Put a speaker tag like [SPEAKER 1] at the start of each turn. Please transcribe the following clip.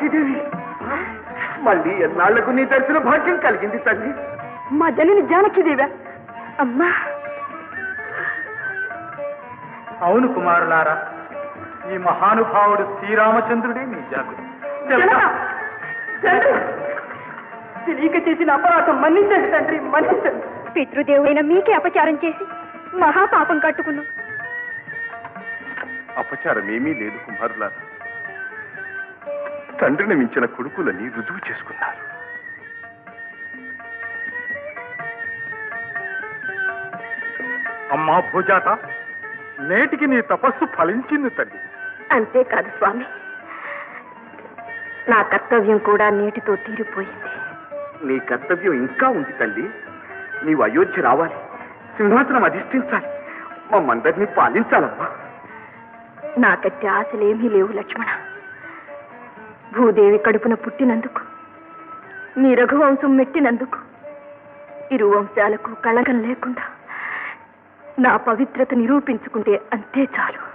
[SPEAKER 1] జానకీదేవి మళ్ళీ ఎన్నాళ్లకు నీ దర్శన భాగ్యం కలిగింది తల్లి
[SPEAKER 2] మా జనని జానకిదేవా అమ్మా
[SPEAKER 3] అవును కుమారులారా ఈ మహానుభావుడు శ్రీరామచంద్రుడే మీ జాగురు
[SPEAKER 2] జనక! తండ్రి! తెలియక చేసిన అపరాధం మన్నించండి తండ్రి మన్నించండి పితృదేవుడైన మీకే అపచారం చేసి మహాపాపం కట్టుకున్నాం
[SPEAKER 1] అపచారమేమీ లేదు కుమారులారా తండ్రిని మించిన కొడుకులని రుజువు చేసుకున్నారు
[SPEAKER 3] అమ్మా భూజాత నేటికి నీ తపస్సు ఫలించింది తల్లి
[SPEAKER 2] అంతేకాదు స్వామి నా కర్తవ్యం కూడా నీటితో తీరిపోయింది
[SPEAKER 1] నీ కర్తవ్యం ఇంకా ఉంది తల్లి నీవు అయోధ్య రావాలి సింహాసనం అధిష్ఠించాలి మమ్మందరినీ పాలించాలమ్మా
[SPEAKER 2] నాకట్టి ఆశలేమీ లేవు లక్ష్మణ భూదేవి కడుపున పుట్టినందుకు నీ రఘువంశం మెట్టినందుకు ఇరు వంశాలకు కళగం లేకుండా నా పవిత్రత నిరూపించుకుంటే అంతే చాలు